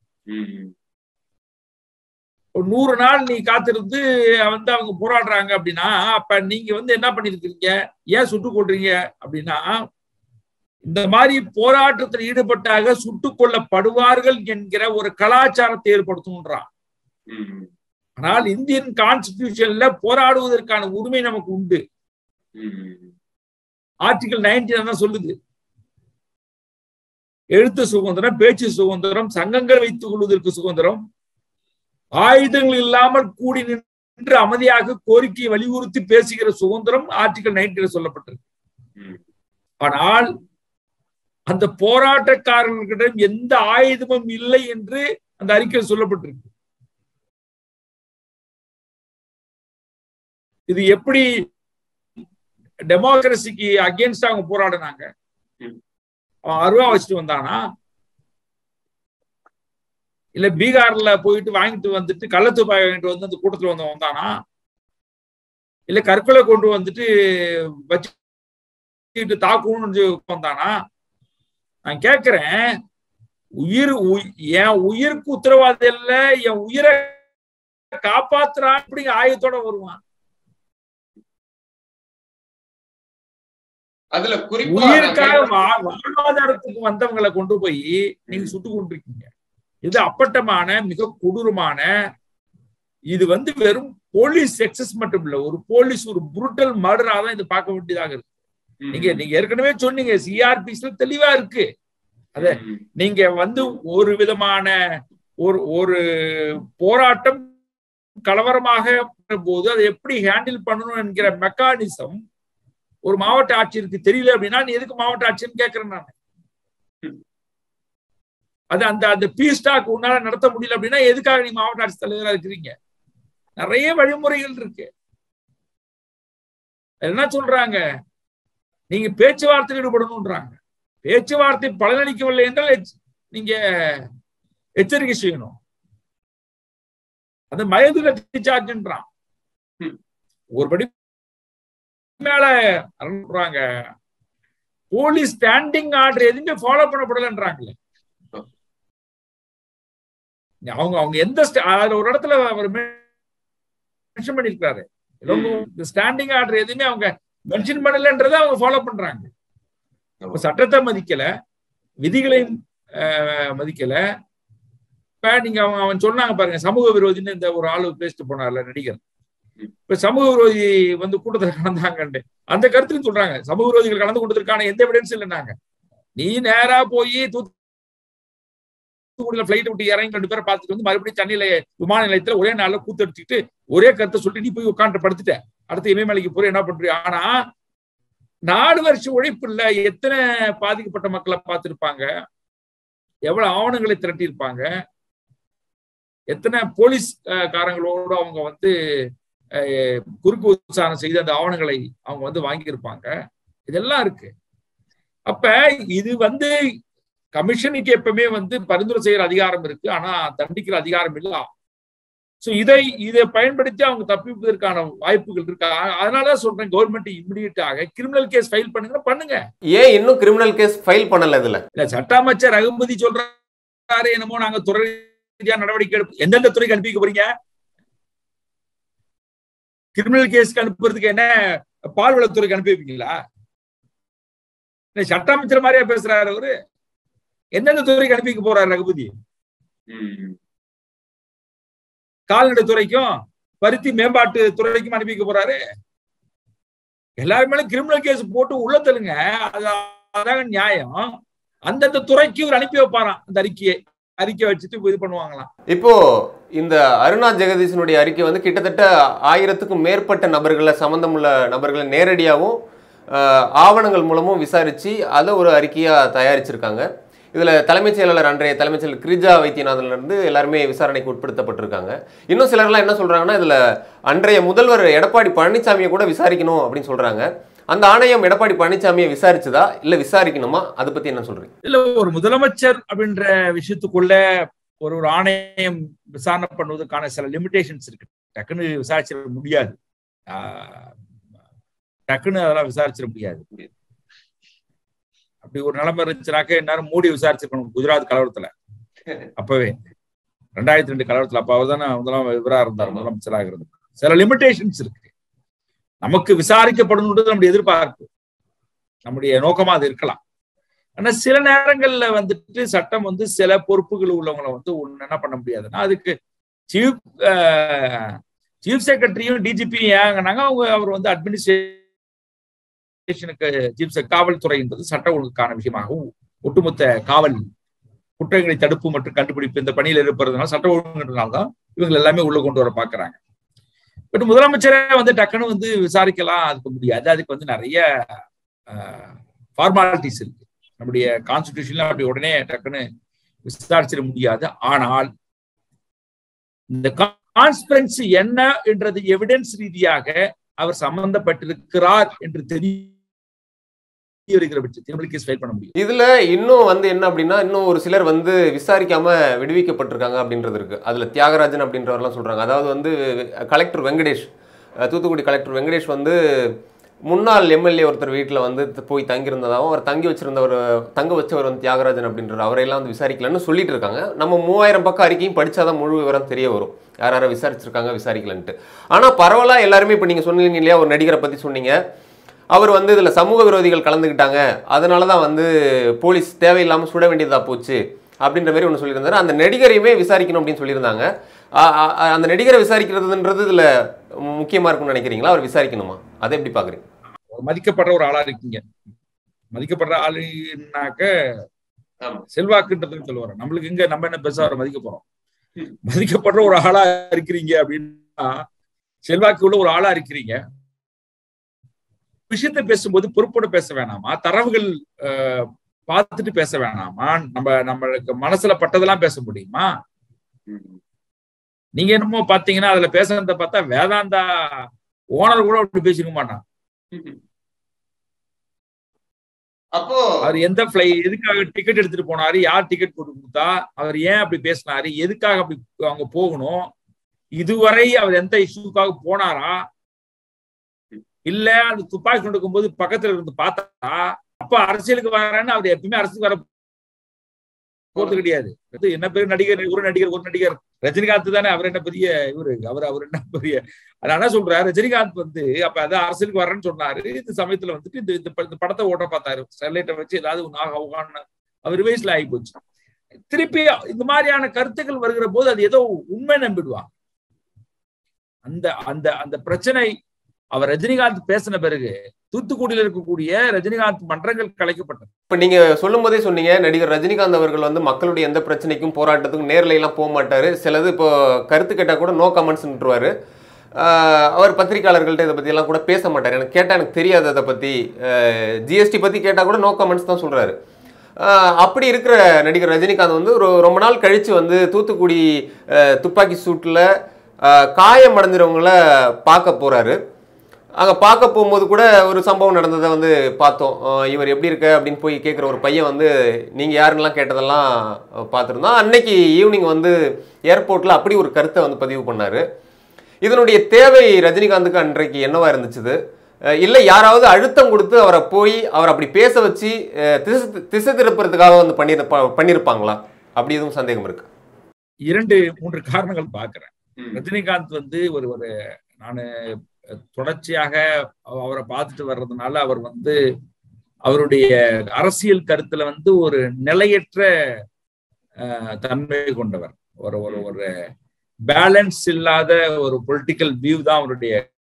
ஒரு நூறு நாள் நீ காத்திருந்து வந்து அவங்க போராடுறாங்க அப்படின்னா அப்ப நீங்க வந்து என்ன பண்ணிருக்கீங்க ஏன் சுட்டுக் கொள்றீங்க அப்படின்னா இந்த மாதிரி போராட்டத்தில் ஈடுபட்டாக சுட்டுக் கொல்லப்படுவார்கள் என்கிற ஒரு கலாச்சாரத்தை ஏற்படுத்தும்ன்றான் ஆனால் இந்தியன் கான்ஸ்டிடியூஷன்ல போராடுவதற்கான உரிமை நமக்கு உண்டு ஆர்டிகல் நைன்டீன் தான் சொல்லுது எழுத்து சுதந்திரம் பேச்சு சுதந்திரம் சங்கங்கள் வைத்துக் கொள்வதற்கு சுதந்திரம் ஆயுதங்கள் இல்லாமல் கூடி நின்று அமைதியாக கோரிக்கையை வலியுறுத்தி பேசுகிற சுதந்திரம் ஆர்டிகல் நைன்டீன் சொல்லப்பட்டிருக்கு ஆனால் அந்த போராட்டக்காரர்களிடம் எந்த ஆயுதமும் இல்லை என்று அந்த அறிக்கையில் சொல்லப்பட்டிருக்கு இது எப்படி டெமோக்ரஸிக்கு அகேன்ஸ்ட் அவங்க போராடினாங்க அவன் அருவா வச்சுட்டு வந்தானா இல்ல பீகார்ல போயிட்டு வாங்கிட்டு வந்துட்டு கள்ளத்துப்பாய் வாங்கிட்டு வந்து அந்த கூட்டத்துல வந்து வந்தானா இல்ல கற்கொலை கொண்டு வந்துட்டு வச்சுட்டு தாக்கணும்னு வந்தானா நான் கேக்குறேன் உயிர் உய்- என் உயிருக்கு உத்தரவாதம் இல்ல என் உயிரை காப்பாத்துறான் அப்படிங்க ஆயத்தோட வருவான் அதுல குறிப்பா உயிருக்காக நான் வா- வாழ்வாதாரத்துக்கு வந்தவங்களை கொண்டு போய் நீங்க சுட்டு கொண்டிருக்கீங்க இது அப்பட்டமான மிக கொடூரமான இது வந்து வெறும் போலீஸ் எக்ஸஸ் மட்டும் இல்ல ஒரு போலீஸ் ஒரு புருட்டல் மர்டரா தான் இது பார்க்க வேண்டியதாக இருக்கு ம், நீங்க நீங்க ஏற்கனவே சொன்னீங்க சிஆர்பிஸ்ல தெளிவா இருக்கு அத- ம், நீங்க வந்து ஒரு விதமான ஒரு ஒரு போராட்டம் கலவரமாக போது அதை எப்படி ஹேண்டில் பண்ணணும் என்கிற மெக்கானிசம் ஒரு மாவட்ட ஆட்சியருக்கு தெரியல அப்படின்னா நீ எதுக்கு மாவட்ட ஆட்சியர்னு கேட்கிறேன் நான் அது அந்த அந்த பீ ஸ்டாக் உன்னால நடத்த முடியல அப்படின்னா எதுக்காக நீ மாவட்ட ஆட்சி தலைவரா இருக்கிறீங்க நிறைய வழிமுறைகள் இருக்கு என்ன சொல்றாங்க நீங்க பேச்சுவார்த்தையில் ஈடுபடணும்ன்றாங்க பேச்சுவார்த்தை பலனளிக்கவில்லை என்றால் எச்ச- நீங்க எச்சரிக்கை செய்யணும் அது மயதுல சார்ஜ்ன்றான் ம். ஒரு படி மேல சொல்றாங்க போலீஸ் ஸ்டாண்டிங் ஆர்டர் எதுவுமே ஃபாலோ பண்ணப்படலன்றாங்களே அவங்க அவங்க எந்த sta- அதுல ஒரு இடத்துல அவர் மென்ஷன் பண்ணிருக்காரு ஸ்டாண்டிங் ஆர்டர் எதுவுமே அவங்க மென்ஷன் பண்ணலன்றதை அவங்க ஃபாலோ பண்றாங்க அப்ப சட்டத்தை மதிக்கல விதிகளையும் அஹ், மதிக்கல இப்ப நீங்க அவன் அவன் சொன்னாங்க பாருங்க சமூக விரோதின்னு இந்த ஒரு ஆளு பேசிட்டு போனார்ல நடிகர் இப்ப சமூக விரோதி வந்து கூட்டத்தில் கலந்தாங்கன்னு அந்த கருத்துக்கு சொல்றாங்க சமூக விரோதிகள் கலந்து கொண்டதற்கான எந்த எவிடன்ஸ் இல்லைன்னாங்க நீ நேரா போய் தூத்துக்குடியில பிளைட் விட்டு இறங்கி ரெண்டு பேரை பார்த்துட்டு வந்து மறுபடியும் சென்னையில விமான நிலையத்துல ஒரே நாள்ல கூத்தடிச்சுட்டு ஒரே கருத்தை சொல்லிட்டு நீ போய் உட்காந்து படுத்துட்ட அடுத்து இமயமலைக்கு போற என்ன பண்றிய ஆனா நாலு வருஷம் உழைப்புல எத்தனை பாதிக்கப்பட்ட மக்களை பார்த்திருப்பாங்க எவ்வளவு ஆவணங்களை திரட்டியிருப்பாங்க எத்தனை போலீஸ் அஹ், காரங்களோட அவங்க வந்து அஹ், குறுக்கு விசாரணை செய்து அந்த ஆவணங்களை அவங்க வந்து வாங்கியிருப்பாங்க இதெல்லாம் இருக்கு அப்ப இது வந்து கமிஷனுக்கு எப்பவுமே வந்து பரிந்துரை செய்யற அதிகாரம் இருக்கு ஆனா தண்டிக்கிற அதிகாரம் இல்ல சோ இதை இதை பயன்படுத்தி அவங்க தப்பிப்பதற்கான வாய்ப்புகள் இருக்கு அ- அதனாலதான் சொல்றேன் கவர்மெண்ட் இம்மிடியட்டாக கிரிமினல் கேஸ் ஃபைல் பண்ணுங்க பண்ணுங்க ஏன் இன்னும் கிரிமினல் கேஸ் ஃபைல் பண்ணல இதுல இல்ல சட்ட அமைச்சர் ரகுபதி சொல்றாரு என்னமோ நாங்க துறை ரீதியா நடவடிக்கை எடுப்போம் எந்தெந்த துறைக்கு அனுப்பி வைக்க போறீங்க கிரிமினல் கேஸ்க்கு அனுப்புறதுக்கு என்ன பால்வளத்துறைக்கு அனுப்பி வைப்பீங்களா இல்ல சட்ட அமைச்சர் மாதிரியா பேசுறாரு அவரு எந்தெந்த துறைக்கு அனுப்பி வைக்க போறாரு ரகுபதி ம், கால்நடை துறைக்கும் பருத்தி மேம்பாட்டு துறைக்கும் அனுப்பி வைக்க போறாரு எல்லாருமே கிரிமினல் கேஸ் போட்டு உள்ள தள்ளுங்க அது- அதாங்க நியாயம் அந்தந்த துறைக்கு இவர் அனுப்பி வைப்பாராம் அந்த அறிக்கையை அறிக்கை வச்சுட்டு இது பண்ணுவாங்களாம் இப்போ இந்த அருணா ஜெகதீசனுடைய அறிக்கை வந்து கிட்டத்தட்ட ஆயிரத்துக்கும் மேற்பட்ட நபர்களை சம்பந்தமுள்ள நபர்களை நேரடியாகவும் ஆஹ், ஆவணங்கள் மூலமும் விசாரிச்சு அதை ஒரு அறிக்கையா தயாரிச்சிருக்காங்க இதுல தலைமைச் செயலாளர் அன்றைய தலைமைச் செயலர் கிரிஜா வைத்தியநாதன்ல இருந்து எல்லாருமே விசாரணைக்கு உட்படுத்தப்பட்டிருக்காங்க இன்னும் சிலர்லாம் என்ன சொல்றாங்கன்னா இதுல அன்றைய முதல்வர் எடப்பாடி பழனிசாமியை கூட விசாரிக்கணும் அப்படின்னு சொல்றாங்க அந்த ஆணையம் எடப்பாடி பழனிசாமியை விசாரிச்சதா இல்ல விசாரிக்கணுமா அதை பத்தி என்ன சொல்றீங்க இல்ல ஒரு முதலமைச்சர் அப்படின்ற விஷயத்துக்குள்ள ஒரு ஒரு ஆணையம் விசாரணை பண்ணுவதற்கான சில லிமிடேஷன்ஸ் இருக்கு டக்குன்னு விசாரிச்சிட முடியாது ஆஹ் டக்குன்னு அதெல்லாம் விசாரிச்சிட முடியாது அப்படி ஒரு நிலைமை இருந்துச்சுனாக்க எல்லாரும் மூடி விசாரிச்சிருக்கணும் குஜராத் கலவரத்துல அப்பவே ரெண்டாயிரத்தி ரெண்டு கலவரத்துல அப்ப அவர் தானே முதலாம் இவரா இருந்தார் முதலமைச்சராக இருந்தார் சில லிமிடேஷன்ஸ் இருக்கு நமக்கு விசாரிக்கப்படணுன்றது நம்முடைய எதிர்பார்ப்பு நம்முடைய நோக்கமா அது இருக்கலாம் ஆனா சில நேரங்கள்ல வந்துட்டு சட்டம் வந்து சில பொறுப்புகள் உள்ளவங்களை வந்து ஒண்ணு என்ன பண்ண முடியாதுன்னா அதுக்கு சீஃப் சீஃப் செக்ரட்டரியும் டிஜிபியும் ஏங்கனாங்க அவங்க அவர் வந்து அட்மினிஸ்ட்ரேஷனுக்கு சீஃப் காவல்துறை என்பது சட்ட ஒழுங்குக்கான விஷயமாகவும் ஒட்டுமொத்த காவல் குற்றங்களை தடுப்பு மற்றும் கண்டுபிடிப்பு இந்த பணியில் இருப்பதுனால சட்ட ஒழுங்குன்றதுனால தான் இவங்க எல்லாமே உள்ள கொண்டு வர பாக்குறாங்க பட் முதலமைச்சரே வந்து டக்குன்னு வந்து விசாரிக்கலாம் அதுக்கு முடியாது அதுக்கு வந்து நிறைய ஃபார்மாலிட்டிஸ் இருக்கு நம்முடைய கான்ஸ்டிடியூஷன்ல அப்படி உடனே டக்குன்னு விசாரிச்சிட முடியாது ஆனால் இந்த கான்ஸ்பிரன்சி என்ன என்றது எவிடன்ஸ் ரீதியாக அவர் சம்பந்தப்பட்டிருக்கிறார் என்று தெரிய வருகிற பட்சத்தில் கேஸ் ஃபைல் பண்ண முடியும் இதுல இன்னும் வந்து என்ன அப்படின்னா இன்னும் ஒரு சிலர் வந்து விசாரிக்காம விடுவிக்கப்பட்டிருக்காங்க அப்படின்றது இருக்கு அதுல தியாகராஜன் அப்படின்றவர்லாம் சொல்றாங்க அதாவது வந்து கலெக்டர் வெங்கடேஷ் அஹ் தூத்துக்குடி கலெக்டர் வெங்கடேஷ் வந்து முன்னாள் எம்எல்ஏ ஒருத்தர் வீட்டில் வந்து போய் தங்கியிருந்ததாகவும் அவர் தங்கி வச்சிருந்தவர் தங்க வச்சவர் வந்து தியாகராஜன் அப்படின்ற அவரையெல்லாம் வந்து விசாரிக்கலன்னு சொல்லிட்டு இருக்காங்க நம்ம மூவாயிரம் பக்கம் அறிக்கையும் படிச்சாதான் முழு விவரம் தெரிய வரும் யார் யாரை விசாரிச்சிருக்காங்க விசாரிக்கலன்ட்டு ஆனால் பரவலாக எல்லாருமே இப்போ நீங்கள் சொன்னீங்க இல்லையா ஒரு நடிகரை பற்றி சொன்னீங்க அவர் வந்து இதில் சமூக விரோதிகள் கலந்துக்கிட்டாங்க அதனால தான் வந்து போலீஸ் தேவையில்லாமல் சுட வேண்டியதாக போச்சு அப்படின்ற மாதிரி ஒன்று சொல்லியிருந்தாரு அந்த நடிகரையுமே விசாரிக்கணும் அப்படின்னு சொல்லியிருந்தாங்க ஆ- ஆ- ஆ- அந்த நடிகரை விசாரிக்கிறதுன்றது இதில் முக்கியமாக இருக்கும்னு நினைக்கிறீங்களா அவர் விசாரிக்கணுமா அதை எப்படி பார்க்குறீங்க ஒரு மதிக்கப்படுற ஒரு ஆளா இருக்கீங்க மதிக்கப்படுற ஆளுனாக்க ஆமா. செல்வாக்குன்றதுன்னு சொல்லுவாரு நம்மளுக்கு எங்க நம்ம என்ன பெருசா அவரை மதிக்க போறோம் மதிக்கப்படுற ஒரு ஆளா இருக்கிறீங்க அப்படின்னா செல்வாக்கு உள்ள ஒரு ஆளா இருக்கிறீங்க விஷயத்தை பேசும்போது பொறுப்போட பேச வேணாமா தரவுகள் அஹ், பார்த்துட்டு பேச வேணாமா நம்ம நம்மளுக்கு மனசுல பட்டதெல்லாம் பேச முடியுமா ம். நீங்க என்னமோ பாத்தீங்கன்னா அதுல பேசுறத பார்த்தா வேதாந்தா ஓனர் கூட அப்படி பேசிக்க மாட்டான் அப்போ அவர் எந்த ஃபிளை எதுக்காக டிக்கெட் எடுத்துட்டு போனாரு யார் டிக்கெட் போட்டு கொடுத்தா அவர் ஏன் அப்படி பேசினாரு எதுக்காக அப்படி அவங்க போகணும் இதுவரை அவர் எந்த இஷ்யூக்காக போனாரா இல்ல அந்த துப்பாக்கி கொடுக்கும் போது பக்கத்துல இருந்து பார்த்தா அப்ப அரசியலுக்கு வரேன்னு அவர் எப்பயுமே அரசுக்கு வர போறது கிடையாது இது என்ன பேர் நடிகர் ஒரு நடிகர் ஒரு நடிகர் ரஜினிகாந்த் தானே அவர் என்ன பெரிய இவரு அவர் அவர் என்ன பெரிய நான் என்ன சொல்றேன் ரஜினிகாந்த் வந்து அப்ப அதான் அரசியலுக்கு வரேன்னு சொன்னாரு இந்த சமயத்துல வந்துட்டு இந்த இந்த ப- இந்த படத்தை ஓட்ட பார்த்தாரு ஸ்டெர்லைட்டை வச்சு ஏதாவது ஒன்று ஆக ஆகான்னு அவர் வயசுல ஆகி போச்சு திருப்பி இந்த மாதிரியான கருத்துக்கள் வருகிற போது அது ஏதோ உண்மை நம்பிடுவாங்க அந்த அந்த அந்த பிரச்சனை அவர் ரஜினிகாந்த் பேசின பிறகு தூத்துக்குடியில் இருக்கக்கூடிய ரஜினிகாந்த் மன்றங்கள் கலைக்கப்பட்டது இப்போ நீங்க சொல்லும் போதே சொன்னீங்க நடிகர் ரஜினிகாந்த் அவர்கள் வந்து மக்களுடைய எந்த பிரச்சனைக்கும் போராட்டத்துக்கும் நேர்ல எல்லாம் போக மாட்டாரு சிலது இப்போ கருத்து கேட்டா கூட நோ கமெண்ட்ஸ்ன்றுவாரு அவர் பத்திரிகையாளர்கள்ட்ட இதை பத்தி எல்லாம் கூட பேச மாட்டார் எனக்கு கேட்டா எனக்கு தெரியாது அதை பத்தி ஜிஎஸ்டி பத்தி கேட்டா கூட நோ கமெண்ட்ஸ் தான் சொல்றாரு ஆஹ் அப்படி இருக்கிற நடிகர் ரஜினிகாந்த் வந்து ஒரு ரொம்ப நாள் கழிச்சு வந்து தூத்துக்குடி ஆஹ் துப்பாக்கி சூட்டில் காயம் அடைஞ்சவங்கள பார்க்க போறாரு அங்கே பார்க்க போகும்போது கூட ஒரு சம்பவம் நடந்ததை வந்து பார்த்தோம் அஹ் இவர் எப்படி இருக்க அப்படின்னு போய் கேட்குற ஒரு பையன் வந்து நீங்கள் யாருன்னெலாம் கேட்டதெல்லாம் அஹ் பார்த்திருந்தோம் அன்னைக்கு ஈவினிங் வந்து ஏர்போர்ட்டில் அப்படி ஒரு கருத்தை வந்து பதிவு பண்ணார் இதனுடைய தேவை ரஜினிகாந்துக்கு அன்றைக்கு என்னவா இருந்துச்சுது அஹ் இல்லை யாராவது அழுத்தம் கொடுத்து அவரை போய் அவர் அப்படி பேச வச்சு அஹ் திசை திசை திருப்புறதுக்காக வந்து பண்ணியிருப்பா பண்ணியிருப்பாங்களா அப்படி எதுவும் சந்தேகம் இருக்கு இரண்டு மூன்று காரணங்கள் பார்க்கிறேன் ம். ரஜினிகாந்த் வந்து ஒரு ஒரு நான் தொடர்ச்சியாக அவ- அவரை பார்த்துட்டு வர்றதுனால அவர் வந்து அவருடைய அரசியல் கருத்துல வந்து ஒரு நிலையற்ற அஹ், தன்மை கொண்டவர் ஒரு ஒரு ஒரு பேலன்ஸ் இல்லாத ஒரு பொலிட்டிக்கல் வியூ தான் அவருடைய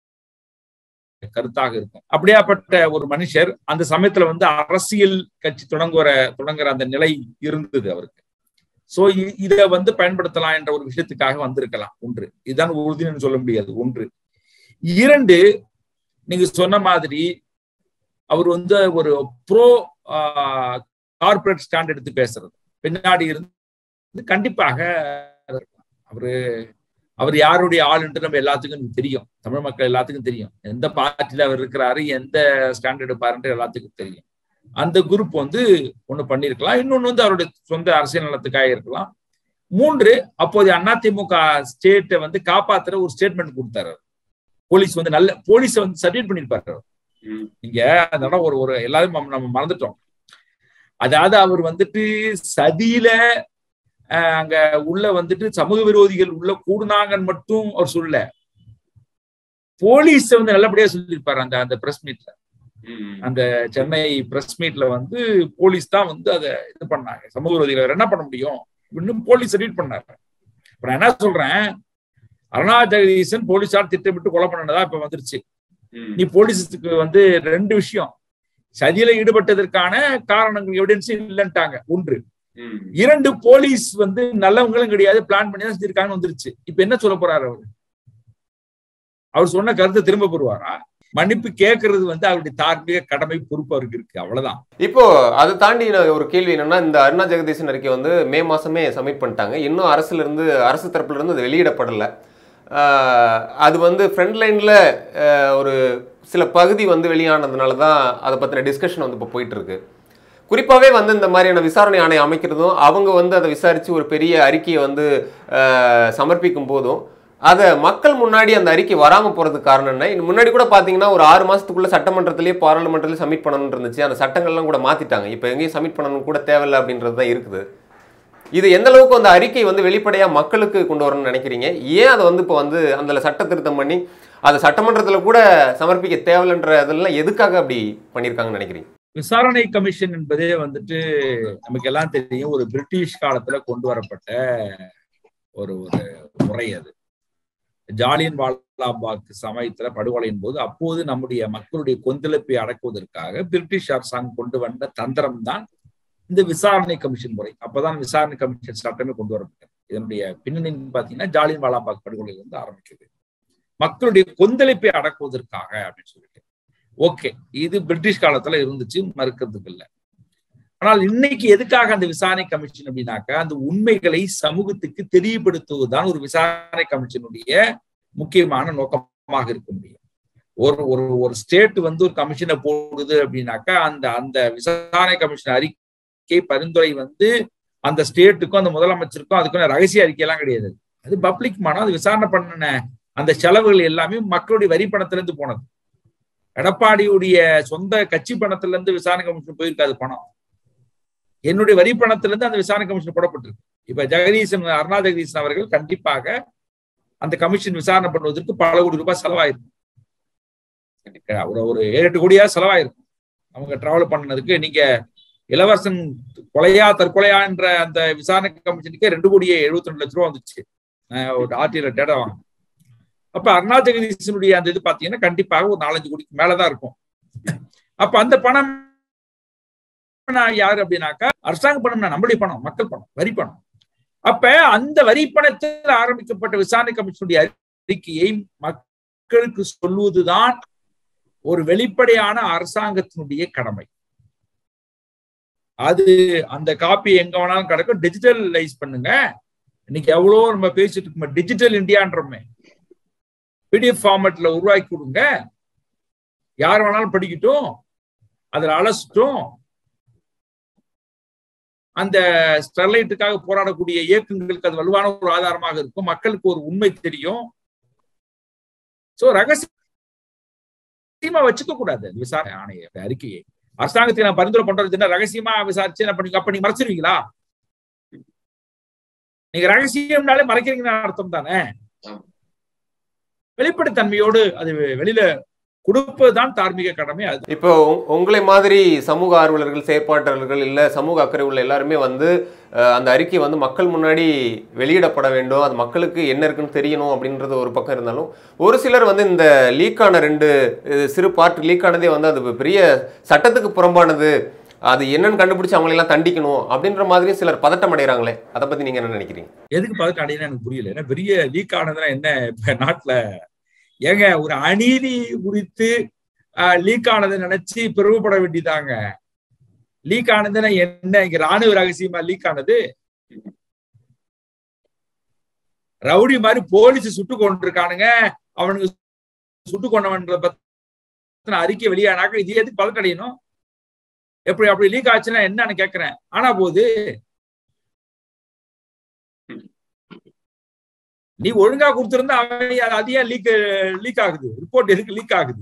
கருத்தாக இருக்கும் அப்படியாப்பட்ட ஒரு மனுஷர் அந்த சமயத்துல வந்து அரசியல் கட்சி தொடங்குற தொடங்குற அந்த நிலை இருந்தது அவருக்கு சோ இத வந்து பயன்படுத்தலாம் என்ற ஒரு விஷயத்துக்காக வந்திருக்கலாம் ஒன்று இதுதான் உறுதின்னு சொல்ல முடியாது ஒன்று இரண்டு நீங்க சொன்ன மாதிரி அவர் வந்து ஒரு ப்ரோ கார்பரேட் ஸ்டாண்ட் எடுத்து பேசுறது பின்னாடி இருந்து கண்டிப்பாக இருக்கலாம். அவரு அவர் யாருடைய ஆளுன்ட்டு நம்ம எல்லாத்துக்கும் தெரியும் தமிழ் மக்கள் எல்லாத்துக்கும் தெரியும் எந்த பார்ட்டில அவர் இருக்கிறாரு எந்த ஸ்டாண்டர்ட் எடுப்பாருன்ட்டு எல்லாத்துக்கும் தெரியும் அந்த குரூப் வந்து ஒண்ணு பண்ணிருக்கலாம் இன்னொன்னு வந்து அவருடைய சொந்த அரசியல் நலத்துக்காக இருக்கலாம் மூன்று அப்போதைய அதிமுக ஸ்டேட்டை வந்து காப்பாத்துற ஒரு ஸ்டேட்மெண்ட் கொடுத்தாரு போலீஸ் வந்து நல்ல போலீஸை வந்து சர்டிஃபிகேட் பண்ணிருப்பாரு அவர். ம். இங்க அதனால ஒரு ஒரு எல்லாரும் நம்ம- நம்ம மறந்துட்டோம் அதாவது அவர் வந்துட்டு சதியில அஹ், அங்க உள்ள வந்துட்டு சமூக விரோதிகள் உள்ள கூடுனாங்கன்னு மட்டும் அவர் சொல்லல போலீஸ் வந்து நல்லபடியா சொல்லியிருப்பாரு அந்த அந்த பிரஸ் மீட்ல ம். அந்த சென்னை பிரஸ் மீட்ல வந்து போலீஸ் தான் வந்து அதை இது பண்ணாங்க சமூக விரோதிகள் வேற என்ன பண்ண முடியும் இன்னும் போலீஸ் ரீட் பண்ணாங்க இப்ப நான் என்ன சொல்றேன் அருணா ஜெகதீசன் போலீஸார் திட்டமிட்டு கொலை பண்ணதா இப்ப வந்துருச்சு ம். நீ போலீஸுக்கு வந்து ரெண்டு விஷயம் சதியில ஈடுபட்டதற்கான காரணங்கள் எவிடன்ஸ் இல்லைன்ட்டாங்க ஒன்று ம். இரண்டு போலீஸ் வந்து நல்லவங்களும் கிடையாது பிளான் பண்ணி தான் செஞ்சிருக்காங்கன்னு வந்துருச்சு இப்ப என்ன சொல்ல போறாரு அவரு அவர் சொன்ன கருத்தை திரும்ப பெறுவாரா மன்னிப்பு கேட்கறது வந்து அவருடைய தார்மீக கடமை பொறுப்பு அவருக்கு இருக்கு அவ்வளவுதான் இப்போ அதை தாண்டி நான் ஒரு கேள்வி என்னன்னா இந்த அருணா ஜெகதீசன் அறிக்கை வந்து மே மாசமே சப்மிட் பண்ணிட்டாங்க இன்னும் அரசுல இருந்து அரசு தரப்புல இருந்து அது வெளியிடப்படல ஆஹ் அது வந்து ஃப்ரண்ட் லைன்ல ஒரு சில பகுதி வந்து வெளியானதுனால தான் அதை பத்தின டிஸ்கஷன் வந்து இப்போ போயிட்டு இருக்கு குறிப்பாகவே வந்து இந்த மாதிரியான விசாரணை ஆணையம் அமைக்கிறதும் அவங்க வந்து அதை விசாரித்து ஒரு பெரிய அறிக்கையை வந்து ஆஹ் சமர்ப்பிக்கும் போதும் அதை மக்கள் முன்னாடி அந்த அறிக்கை வராமல் போகிறதுக்கு காரணம் என்ன இன்னும் முன்னாடி கூட பார்த்தீங்கன்னா ஒரு ஆறு மாதத்துக்குள்ள சட்டமன்றத்திலேயே பாராளுமன்றத்திலேயே சப்மிட் பண்ணணும்னு இருந்துச்சு அந்த சட்டங்கள்லாம் கூட மாற்றிட்டாங்க இப்போ எங்கேயும் சப்மிட் பண்ணணும் கூட தேவையில்லை அப்படின்றது தான் இருக்குது இது எந்த அளவுக்கு அந்த அறிக்கை வந்து வெளிப்படையாக மக்களுக்கு கொண்டு வரணும்னு நினைக்கிறீங்க ஏன் அதை வந்து இப்போ வந்து அந்த சட்ட திருத்தம் பண்ணி அதை சட்டமன்றத்தில் கூட சமர்ப்பிக்க தேவையில்லைன்ற இதெல்லாம் எதுக்காக அப்படி பண்ணியிருக்காங்கன்னு நினைக்கிறீங்க விசாரணை கமிஷன் என்பதே வந்துட்டு நமக்கு எல்லாம் தெரியும் ஒரு பிரிட்டிஷ் காலத்துல கொண்டு வரப்பட்ட ஒரு ஒரு முறை அது ஜாலியன் வாலாபாக் சமயத்துல படுகொலையின் போது அப்போது நம்முடைய மக்களுடைய கொந்தளிப்பை அடக்குவதற்காக பிரிட்டிஷ் அரசாங்கம் கொண்டு வந்த தந்திரம் தான் இந்த விசாரணை கமிஷன் முறை அப்பதான் விசாரணை கமிஷன் சட்டமே கொண்டு வரப்பட்டது இதனுடைய பின்னணி பாத்தீங்கன்னா ஜாலியன் வாலாபாக் படுகொலை வந்து ஆரம்பிக்குது மக்களுடைய கொந்தளிப்பை அடக்குவதற்காக அப்படின்னு சொல்லிட்டு ஓகே இது பிரிட்டிஷ் காலத்துல இருந்துச்சு மறுக்கிறதுக்கு இல்லை ஆனால் இன்னைக்கு எதுக்காக அந்த விசாரணை கமிஷன் அப்படின்னாக்கா அந்த உண்மைகளை சமூகத்துக்கு தெரியப்படுத்துவதுதான் ஒரு விசாரணை கமிஷனுடைய முக்கியமான நோக்கமாக இருக்க முடியும் ஒரு ஒரு ஒரு ஸ்டேட் வந்து ஒரு கமிஷனை போடுது அப்படின்னாக்கா அந்த அந்த விசாரணை கமிஷன் அறிக்கை பரிந்துரை வந்து அந்த ஸ்டேட்டுக்கும் அந்த முதலமைச்சருக்கும் அதுக்கும் ரகசிய அறிக்கையெல்லாம் கிடையாது அது பப்ளிக் மனம் அது விசாரணை பண்ணின அந்த செலவுகள் எல்லாமே மக்களுடைய வரி பணத்துல இருந்து போனது எடப்பாடியுடைய சொந்த கட்சி பணத்துல இருந்து விசாரணை கமிஷன் போயிருக்காது பணம் என்னுடைய வரி பணத்துல இருந்து அந்த விசாரணை கமிஷன் போடப்பட்டிருக்கு இப்ப ஜெகதீசன் அருணா ஜெகதீசன் அவர்கள் கண்டிப்பாக அந்த கமிஷன் விசாரணை பண்ணுவதற்கு பல கோடி ரூபாய் செலவாயிருக்கும் ஒரு ஒரு ஏழு எட்டு கோடியா செலவாயிருக்கும் அவங்க டிராவல் பண்ணதுக்கு நீங்க இளவரசன் கொலையா தற்கொலையா என்ற அந்த விசாரணை கமிஷனுக்கே ரெண்டு கோடியே எழுபத்தி ரெண்டு லட்ச ரூபா வந்துச்சு ஒரு ஆர்டியில டேட்டா வாங்க அப்ப அருணா ஜெகதீசனுடைய அந்த இது பாத்தீங்கன்னா கண்டிப்பாக ஒரு நாலஞ்சு கோடிக்கு மேலதான் இருக்கும் அப்ப அந்த பணம் யாரு அப்படின்னாக்கா அரசாங்க பணம் நம்மளுடைய பணம் மக்கள் பணம் வரி பணம் அப்ப அந்த வரி பணத்தில் ஆரம்பிக்கப்பட்ட விசாரணை கமிஷனுடைய அறிக்கையை மக்களுக்கு சொல்லுவதுதான் ஒரு வெளிப்படையான அரசாங்கத்தினுடைய கடமை அது அந்த காப்பி எங்க வேணாலும் கிடக்கும் டிஜிட்டலைஸ் பண்ணுங்க இன்னைக்கு எவ்வளவு நம்ம பேசிட்டு இருக்கோம் டிஜிட்டல் இந்தியான்றமே பிடிஎஃப் ஃபார்மேட்ல உருவாக்கி கொடுங்க யார் வேணாலும் படிக்கட்டும் அதுல அலசட்டும் அந்த ஸ்டெர்லைட்டுக்காக போராடக்கூடிய இயக்கங்களுக்கு அது வலுவான ஒரு ஆதாரமாக இருக்கும் மக்களுக்கு ஒரு உண்மை தெரியும் சோ ரகசியமா வச்சுக்க கூடாது விசாரணை ஆணைய அறிக்கையை அரசாங்கத்தை நான் பரிந்துரை பண்றது ரகசியமா விசாரிச்சு என்ன பண்ணி அப்ப நீங்க மறைச்சிருவீங்களா நீங்க ரகசியம்னாலே மறைக்கிறீங்கன்னு அர்த்தம் தானே வெளிப்படைத்தன்மையோடு அது வெளியில கொடுப்பதுதான் தார்மீக கடமை அது இப்போ உங்களை மாதிரி சமூக ஆர்வலர்கள் செயற்பாட்டாளர்கள் இல்ல சமூக அக்கறை உள்ள எல்லாருமே வந்து அந்த அறிக்கை வந்து மக்கள் முன்னாடி வெளியிடப்பட வேண்டும் அது மக்களுக்கு என்ன இருக்குன்னு தெரியணும் அப்படின்றது ஒரு பக்கம் இருந்தாலும் ஒரு சிலர் வந்து இந்த லீக்கான ரெண்டு சிறு பார்ட் லீக் ஆனதே வந்து அது பெரிய சட்டத்துக்கு புறம்பானது அது என்னன்னு கண்டுபிடிச்சு அவங்களெல்லாம் தண்டிக்கணும் அப்படின்ற மாதிரி சிலர் பதட்டம் அடைகிறாங்களே அதை பத்தி நீங்க என்ன நினைக்கிறீங்க எதுக்கு பதட்டம் அடையினா எனக்கு புரியல ஏன்னா பெரிய லீக் ஆனதுன்னா என்ன இப்ப நாட்டுல ஏங்க ஒரு அநீதி குறித்து லீக் ஆனதை நினைச்சு பெருமைப்பட வேண்டியதாங்க லீக் ஆனதுன்னா என்ன இங்க ராணுவ ரகசியமா லீக் ஆனது ரவுடி மாதிரி போலீஸ் சுட்டு கொண்டிருக்கானுங்க அவனுக்கு சுட்டு கொண்டவன்ற பத்தின அறிக்கை வெளியானாக்க இது எதுக்கு பலக்கடையணும் எப்படி அப்படி லீக் ஆச்சுன்னா என்னன்னு கேக்குறேன் ஆனா போது நீ ஒழுங்கா கொடுத்திருந்தா அவன் அது ஏன் லீக் லீக் ஆகுது ரிப்போர்ட் எதுக்கு லீக் ஆகுது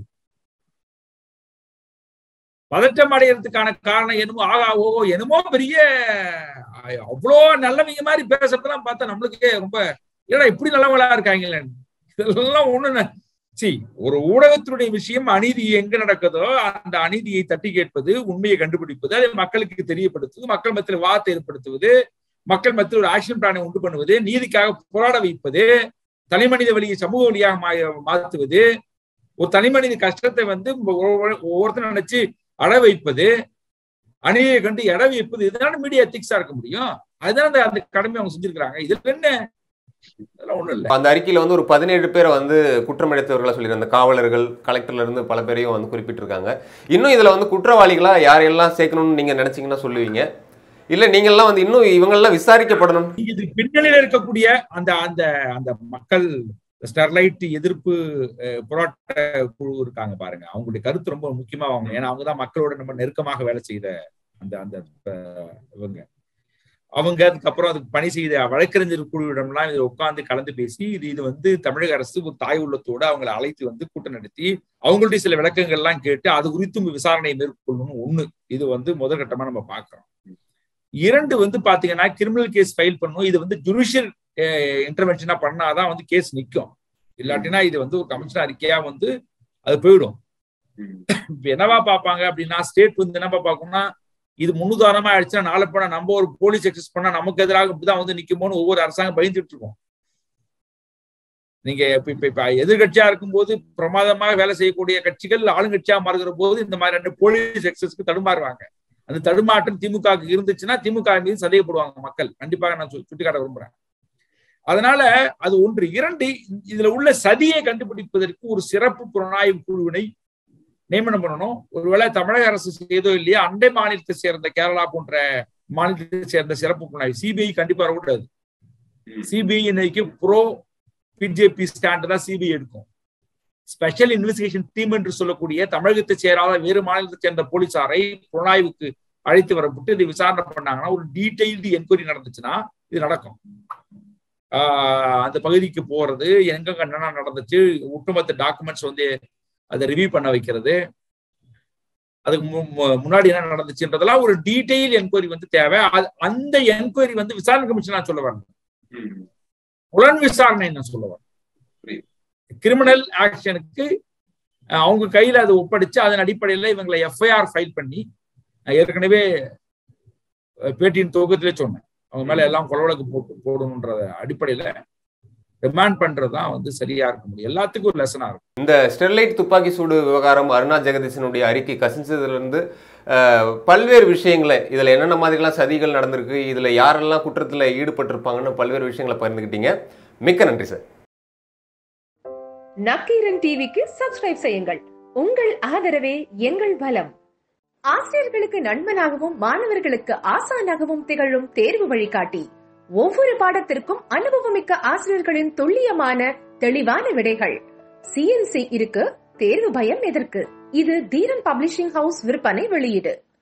பதட்டம் அடைகிறதுக்கான காரணம் என்னமோ ஆகா ஓ என்னமோ பெரிய அவ்வளோ நல்லவங்க மாதிரி பேசுறதெல்லாம் பார்த்தா நம்மளுக்கே ரொம்ப ஏடா இப்படி நல்லவங்களா இருக்காங்களே இதெல்லாம் ஒண்ணு சி ஒரு ஊடகத்தினுடைய விஷயம் அநீதி எங்க நடக்குதோ அந்த அநீதியை தட்டி கேட்பது உண்மையை கண்டுபிடிப்பது அதை மக்களுக்கு தெரியப்படுத்துவது மக்கள் மத்தியில் வார்த்தை ஏற்படுத்துவது மக்கள் மத்தியில் ஒரு ஆக்ஷன் பிளானை உண்டு பண்ணுவது நீதிக்காக போராட வைப்பது தனிமனித வழியை சமூக வழியாக மாற்றுவது ஒரு தனிமனித கஷ்டத்தை வந்து ஒவ்வொருத்தரும் நினைச்சு அட வைப்பது அணியை கண்டு எட வைப்பது இதனால மீடியா எத்திக்ஸா இருக்க முடியும் அதுதான் அந்த அந்த கடமை அவங்க செஞ்சிருக்கிறாங்க இதுல என்ன ஒண்ணும் இல்ல அந்த அறிக்கையில வந்து ஒரு பதினேழு பேரை வந்து குற்றமிழைத்தவர்களா சொல்லியிருந்த காவலர்கள் கலெக்டர்ல இருந்து பல பேரையும் வந்து குறிப்பிட்டிருக்காங்க இன்னும் இதுல வந்து குற்றவாளிகளா யாரெல்லாம் சேர்க்கணும்னு நீங்க நினைச்சீங்கன்னா சொல்லுவீங்க இல்ல நீங்கெல்லாம் வந்து இன்னும் இவங்கெல்லாம் விசாரிக்கப்படணும் இது பின்னணியில இருக்கக்கூடிய அந்த அந்த அந்த மக்கள் ஸ்டெர்லைட் எதிர்ப்பு போராட்ட குழு இருக்காங்க பாருங்க அவங்களுடைய கருத்து ரொம்ப முக்கியமா அவங்க ஏன்னா அவங்க தான் மக்களோட நம்ம நெருக்கமாக வேலை செய்த அந்த அந்த இவங்க அவங்க அதுக்கப்புறம் அதுக்கு பணி செய்த வழக்கறிஞர் குழுவிடம்லாம் இதில் உட்கார்ந்து கலந்து பேசி இது இது வந்து தமிழக அரசு ஒரு தாய் உள்ளத்தோடு அவங்களை அழைத்து வந்து கூட்டம் நடத்தி அவங்களுடைய சில விளக்கங்கள் எல்லாம் கேட்டு அது குறித்தும் விசாரணையை மேற்கொள்ளணும் ஒண்ணு இது வந்து முதற்கட்டமா நம்ம பார்க்கிறோம் இரண்டு வந்து பாத்தீங்கன்னா கிரிமினல் கேஸ் ஃபைல் பண்ணும் இது வந்து ஜுடிஷியல் இன்டர்வென்ஷனா பண்ணாதான் வந்து கேஸ் நிற்கும் இல்லாட்டினா இது வந்து ஒரு கமிஷன் அறிக்கையா வந்து அது போயிடும் இப்ப என்னவா பார்ப்பாங்க அப்படின்னா ஸ்டேட் வந்து என்னவா பார்க்கணும்னா இது முன்னுதாரணமா ஆயிடுச்சுன்னா நாளை போனா நம்ம ஒரு போலீஸ் எக்ஸஸ் பண்ணா நமக்கு எதிராக இப்படிதான் வந்து நிக்குமோன்னு ஒவ்வொரு அரசாங்கம் பயந்துட்டு இருக்கோம் நீங்க இப்ப இப்ப இப்ப எதிர்கட்சியா இருக்கும்போது பிரமாதமாக வேலை செய்யக்கூடிய கட்சிகள் ஆளுங்கட்சியா மாறுகிற போது இந்த மாதிரி ரெண்டு போலீஸ் எக்ஸஸ்க்கு தடுமாறுவாங்க அந்த தடுமாற்றம் திமுகவுக்கு இருந்துச்சுன்னா திமுக மீது சந்தேகப்படுவாங்க மக்கள் கண்டிப்பாக நான் சுட்டிக்காட்ட விரும்புறேன் அதனால அது ஒன்று இரண்டு இதுல உள்ள சதியை கண்டுபிடிப்பதற்கு ஒரு சிறப்பு புலனாய்வு குழுவினை நியமனம் பண்ணணும் ஒருவேளை தமிழக அரசு செய்தோ இல்லையா அண்டை மாநிலத்தை சேர்ந்த கேரளா போன்ற மாநிலத்தை சேர்ந்த சிறப்பு புலனாய்வு சிபிஐ கண்டிப்பா வரக்கூடாது சிபிஐ இன்னைக்கு ப்ரோ பிஜேபி ஸ்டாண்ட் தான் சிபிஐ எடுக்கும் ஸ்பெஷல் இன்வெஸ்டிகேஷன் டீம் என்று சொல்லக்கூடிய தமிழகத்தை சேராத வேறு மாநிலத்தை சேர்ந்த போலீசாரை புலனாய்வுக்கு அழைத்து வரப்பட்டு இதை விசாரணை பண்ணாங்கன்னா ஒரு டீடைல்டு என்கொயரி நடந்துச்சுன்னா இது நடக்கும் அந்த பகுதிக்கு போறது எங்க என்னென்ன நடந்துச்சு ஒட்டுமொத்த டாக்குமெண்ட்ஸ் வந்து அதை ரிவ்யூ பண்ண வைக்கிறது அதுக்கு முன்னாடி என்ன நடந்துச்சுன்றதெல்லாம் ஒரு டீடைல் என்கொயரி வந்து தேவை அந்த என்கொயரி வந்து விசாரணை கமிஷன் நான் சொல்ல வரேன் புலன் விசாரணை நான் சொல்ல வரேன் கிரிமினல் ஆக்ஷனுக்கு அவங்க கையில அதை ஒப்படைச்சு அதன் அடிப்படையில இவங்களை எஃப்ஐஆர் ஃபைல் பண்ணி ஏற்கனவே பேட்டியின் துவக்கத்திலே சொன்னேன் அவங்க மேல எல்லாம் கொலை வழக்கு போட்டு போடணுன்ற அடிப்படையில ரிமாண்ட் பண்றதுதான் வந்து சரியா இருக்க முடியும் எல்லாத்துக்கும் ஒரு லெசனா இருக்கும் இந்த ஸ்டெர்லைட் துப்பாக்கி சூடு விவகாரம் அருணா ஜெகதீசனுடைய அறிக்கை கசிஞ்சதுல இருந்து பல்வேறு விஷயங்களை இதுல என்னென்ன மாதிரிலாம் சதிகள் நடந்திருக்கு இதுல யாரெல்லாம் குற்றத்துல ஈடுபட்டிருப்பாங்கன்னு பல்வேறு விஷயங்களை பகிர்ந்துக்கிட்டீங்க மிக்க நன்றி சார் நக்கீரன் டிவிக்கு சப்ஸ்கிரைப் செய்யுங்கள் உங்கள் ஆதரவே எங்கள் பலம் ஆசிரியர்களுக்கு நண்பனாகவும் மாணவர்களுக்கு ஆசானாகவும் திகழும் தேர்வு வழிகாட்டி ஒவ்வொரு பாடத்திற்கும் அனுபவமிக்க ஆசிரியர்களின் துல்லியமான தெளிவான விடைகள் சிஎன்சி இருக்கு தேர்வு பயம் எதற்கு இது தீரன் பப்ளிஷிங் ஹவுஸ் விற்பனை வெளியீடு